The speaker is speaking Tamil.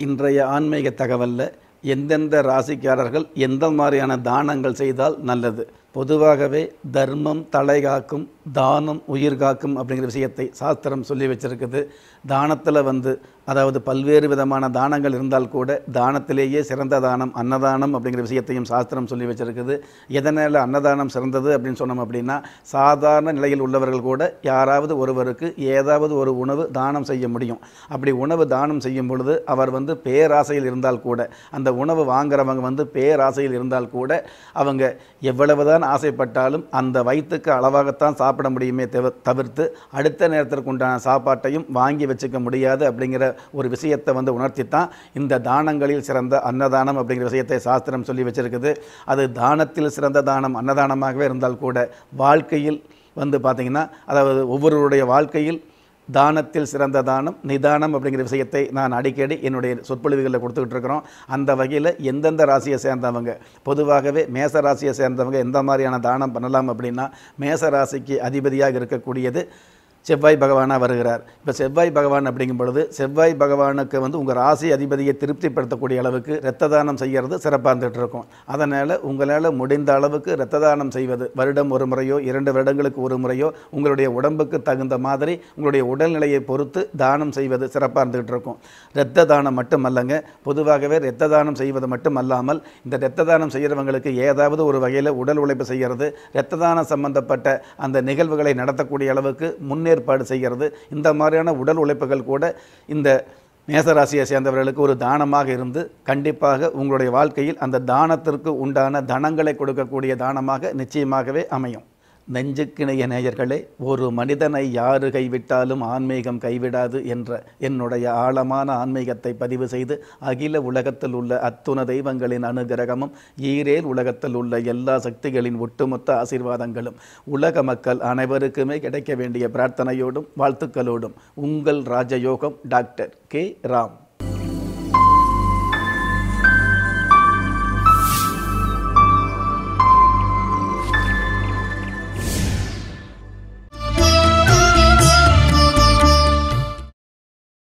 இன்றைய ஆன்மீக தகவலில் எந்தெந்த ராசிக்காரர்கள் எந்த மாதிரியான தானங்கள் செய்தால் நல்லது பொதுவாகவே தர்மம் தலை காக்கும் தானம் உயிர் காக்கும் அப்படிங்கிற விஷயத்தை சாஸ்திரம் சொல்லி வச்சிருக்குது தானத்தில் வந்து அதாவது பல்வேறு விதமான தானங்கள் இருந்தால் கூட தானத்திலேயே சிறந்த தானம் அன்னதானம் அப்படிங்கிற விஷயத்தையும் சாஸ்திரம் சொல்லி வச்சிருக்குது எதனால் அன்னதானம் சிறந்தது அப்படின்னு சொன்னோம் அப்படின்னா சாதாரண நிலையில் உள்ளவர்கள் கூட யாராவது ஒருவருக்கு ஏதாவது ஒரு உணவு தானம் செய்ய முடியும் அப்படி உணவு தானம் செய்யும் பொழுது அவர் வந்து பேராசையில் இருந்தால் கூட அந்த உணவு வாங்குறவங்க வந்து பேராசையில் இருந்தால் கூட அவங்க எவ்வளவுதான் ஆசைப்பட்டாலும் அந்த வயிற்றுக்கு அளவாகத்தான் சாப்பிட முடியுமே தவிர தவிர்த்து அடுத்த நேரத்திற்கு உண்டான சாப்பாட்டையும் வாங்கி வச்சுக்க முடியாது அப்படிங்கிற ஒரு விஷயத்தை வந்து உணர்த்தித்தான் இந்த தானங்களில் சிறந்த அன்னதானம் அப்படிங்கிற விஷயத்தை சாஸ்திரம் சொல்லி வச்சிருக்குது அது தானத்தில் சிறந்த தானம் அன்னதானமாகவே இருந்தால் கூட வாழ்க்கையில் வந்து பார்த்திங்கன்னா அதாவது ஒவ்வொருவருடைய வாழ்க்கையில் தானத்தில் சிறந்த தானம் நிதானம் அப்படிங்கிற விஷயத்தை நான் அடிக்கடி என்னுடைய சொற்பொழிவுகளில் கொடுத்துக்கிட்டு இருக்கிறோம் அந்த வகையில் எந்தெந்த ராசியை சேர்ந்தவங்க பொதுவாகவே மேச ராசியை சேர்ந்தவங்க எந்த மாதிரியான தானம் பண்ணலாம் அப்படின்னா மேச ராசிக்கு அதிபதியாக இருக்கக்கூடியது செவ்வாய் பகவானாக வருகிறார் இப்போ செவ்வாய் பகவான் அப்படிங்கும் பொழுது செவ்வாய் பகவானுக்கு வந்து உங்கள் ராசி அதிபதியை திருப்திப்படுத்தக்கூடிய அளவுக்கு இரத்த தானம் செய்கிறது சிறப்பாக இருந்துகிட்டு இருக்கும் அதனால் உங்களால் முடிந்த அளவுக்கு இரத்த தானம் செய்வது வருடம் ஒரு முறையோ இரண்டு வருடங்களுக்கு ஒரு முறையோ உங்களுடைய உடம்புக்கு தகுந்த மாதிரி உங்களுடைய உடல்நிலையை பொறுத்து தானம் செய்வது சிறப்பாக இருந்துகிட்டு இருக்கும் இரத்த தானம் மட்டுமல்லங்க பொதுவாகவே இரத்த தானம் செய்வது மட்டுமல்லாமல் இந்த இரத்த தானம் செய்கிறவங்களுக்கு ஏதாவது ஒரு வகையில் உடல் உழைப்பு செய்கிறது இரத்த தானம் சம்பந்தப்பட்ட அந்த நிகழ்வுகளை நடத்தக்கூடிய அளவுக்கு முன்னேற்பாடு செய்கிறது இந்த மாதிரியான உடல் உழைப்புகள் கூட இந்த மேசராசியை சேர்ந்தவர்களுக்கு ஒரு தானமாக இருந்து கண்டிப்பாக உங்களுடைய வாழ்க்கையில் அந்த தானத்திற்கு உண்டான தனங்களை கொடுக்கக்கூடிய தானமாக நிச்சயமாகவே அமையும் நெஞ்சுக்கிணைய நேயர்களே ஒரு மனிதனை யாரு கைவிட்டாலும் ஆன்மீகம் கைவிடாது என்ற என்னுடைய ஆழமான ஆன்மீகத்தை பதிவு செய்து அகில உலகத்தில் உள்ள அத்துண தெய்வங்களின் அனுகிரகமும் ஈரேல் உலகத்தில் உள்ள எல்லா சக்திகளின் ஒட்டுமொத்த ஆசீர்வாதங்களும் உலக மக்கள் அனைவருக்குமே கிடைக்க வேண்டிய பிரார்த்தனையோடும் வாழ்த்துக்களோடும் உங்கள் ராஜயோகம் டாக்டர் கே ராம்